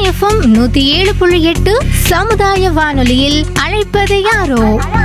FM நூத்தி ஏழு புள்ளி எட்டு சமுதாய வானொலியில் அழைப்பது யாரோ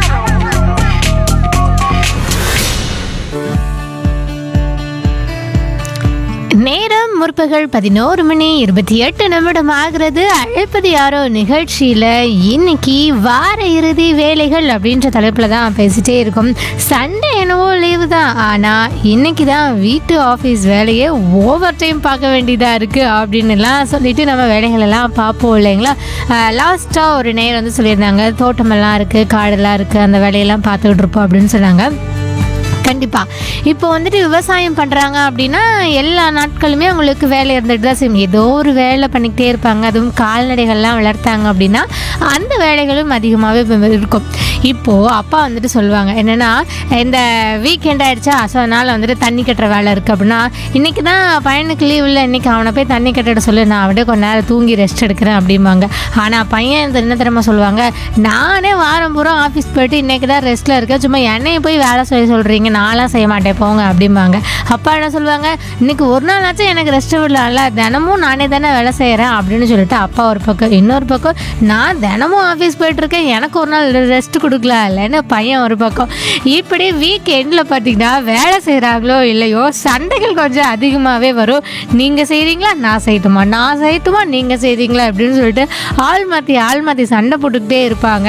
நேரம் முற்பகல் பதினோரு மணி இருபத்தி எட்டு நிமிடம் ஆகிறது அழைப்பது யாரோ நிகழ்ச்சியில் இன்னைக்கு வார இறுதி வேலைகள் அப்படின்ற தலைப்பில் தான் பேசிட்டே இருக்கோம் சண்டே என்னவோ லீவு தான் ஆனால் இன்னைக்கு தான் வீட்டு ஆஃபீஸ் வேலையை ஓவர் டைம் பார்க்க வேண்டியதாக இருக்குது அப்படின்னுலாம் சொல்லிட்டு நம்ம வேலைகள் எல்லாம் பார்ப்போம் இல்லைங்களா லாஸ்ட்டாக ஒரு நேரம் வந்து சொல்லியிருந்தாங்க தோட்டமெல்லாம் இருக்குது காடெல்லாம் இருக்குது அந்த வேலையெல்லாம் பார்த்துக்கிட்டு இருப்போம் அப்படின்னு சொன்னாங்க கண்டிப்பாக இப்போ வந்துட்டு விவசாயம் பண்ணுறாங்க அப்படின்னா எல்லா நாட்களுமே அவங்களுக்கு வேலை இருந்துட்டு தான் செய்யும் ஏதோ ஒரு வேலை பண்ணிக்கிட்டே இருப்பாங்க அதுவும் கால்நடைகள்லாம் வளர்த்தாங்க அப்படின்னா அந்த வேலைகளும் அதிகமாகவே இருக்கும் இப்போது அப்பா வந்துட்டு சொல்லுவாங்க என்னென்னா இந்த வீக்கெண்ட் ஆயிடுச்சா ஸோ அதனால் வந்துட்டு தண்ணி கட்டுற வேலை இருக்குது அப்படின்னா இன்றைக்கி தான் பையனுக்கு லீவ் இல்லை இன்றைக்கி அவனை போய் தண்ணி கட்டிட சொல்லு நான் அப்படியே கொஞ்ச நேரம் தூங்கி ரெஸ்ட் எடுக்கிறேன் அப்படிம்பாங்க ஆனால் பையன் இந்த என்ன தெரியுமா சொல்லுவாங்க நானே வாரம் பூரா ஆஃபீஸ் போயிட்டு இன்றைக்கி தான் ரெஸ்ட்டில் இருக்கேன் சும்மா என்னைய போய் வேலை செய்ய சொல்கிறீங்க நான்லாம் செய்ய மாட்டேன் போங்க அப்படிம்பாங்க அப்பா என்ன சொல்லுவாங்க இன்னைக்கு ஒரு நாள் ஆச்சும் எனக்கு ரெஸ்ட் விடலாம்ல தினமும் நானே தானே வேலை செய்கிறேன் அப்படின்னு சொல்லிட்டு அப்பா ஒரு பக்கம் இன்னொரு பக்கம் நான் தினமும் ஆஃபீஸ் போயிட்டுருக்கேன் எனக்கு ஒரு நாள் ரெஸ்ட் கொடுக்கலாம் இல்லைன்னு பையன் ஒரு பக்கம் இப்படி வீக் எண்டில் பார்த்தீங்கன்னா வேலை செய்கிறாங்களோ இல்லையோ சண்டைகள் கொஞ்சம் அதிகமாகவே வரும் நீங்கள் செய்கிறீங்களா நான் செய்யட்டுமா நான் செய்யட்டுமா நீங்கள் செய்கிறீங்களா அப்படின்னு சொல்லிட்டு ஆள் மாற்றி ஆள் மாற்றி சண்டை போட்டுக்கிட்டே இருப்பாங்க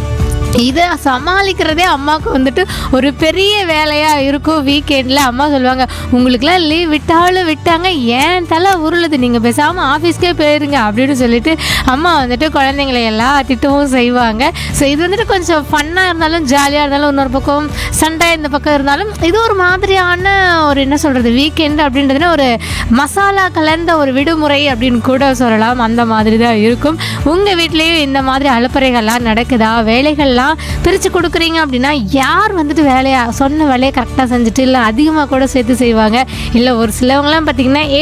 இதை சமாளிக்கிறதே அம்மாவுக்கு வந்துட்டு ஒரு பெரிய வேலையாக இருக்கும் வீக்கெண்டில் அம்மா சொல்லுவாங்க உங்களுக்குலாம் லீவ் விட்டாலும் விட்டாங்க ஏன் தலை உருளுது நீங்கள் பேசாமல் ஆஃபீஸ்க்கே போயிருங்க அப்படின்னு சொல்லிட்டு அம்மா வந்துட்டு குழந்தைங்களை எல்லாம் திட்டவும் செய்வாங்க ஸோ இது வந்துட்டு கொஞ்சம் ஃபன்னாக இருந்தாலும் ஜாலியாக இருந்தாலும் இன்னொரு பக்கம் சண்டை இந்த பக்கம் இருந்தாலும் இது ஒரு மாதிரியான ஒரு என்ன சொல்கிறது வீக்கெண்ட் அப்படின்றதுனா ஒரு மசாலா கலந்த ஒரு விடுமுறை அப்படின்னு கூட சொல்லலாம் அந்த மாதிரி தான் இருக்கும் உங்கள் வீட்லேயும் இந்த மாதிரி அலுப்பறைகள்லாம் நடக்குதா வேலைகள்லாம் பிரித்து கொடுக்குறீங்க அப்படின்னா யார் வந்துட்டு வேலையா சொன்ன வேலையை கரெக்டாக செஞ்சுட்டு இல்லை அதிகமாக கூட சேர்த்து செய்வாங்க இல்லை ஒரு சிலவங்கலாம் பார்த்தீங்கன்னா